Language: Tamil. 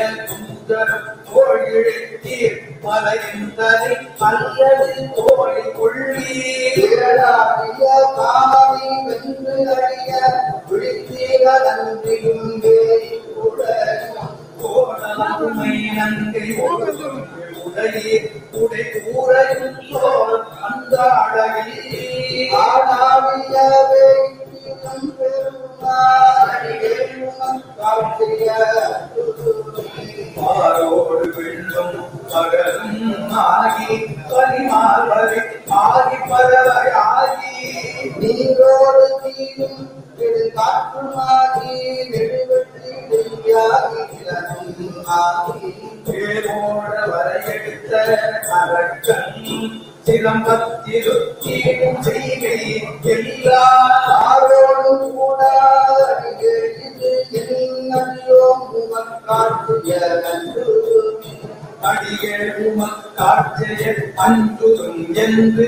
சுந்தரம் தோழிழத்தீர் மலைந்தனை அல்லது தோழி கொள்ளீர் திரளாகிய காமனை வென்று அறிய விழித்தீர நன்றியும் வேறி உலகம் கோணலாமை நன்றி உடையே உடை கூறையும் சோர் அந்த அழகில் ஆனாவியவே இனம் பெருமாறியும் காட்டிய மாரோடு வெள்ளும் பகலும் ஆகி பரிமாறி ஆகி பறவையாகி நீரோடு தீரும் திரு காற்றுமாகி நெடுவெற்றி நெய்யாகி நிலனும் ஆகி பேரோட வரையெடுத்த அரக்கன் சிலம்பத்திருத்தீரும் செய்கை எல்லா ஆரோடு கூட இது என்னையோ முகம் காட்டிய நன்று அடியேழும காட்சிய அன்புதும் என்று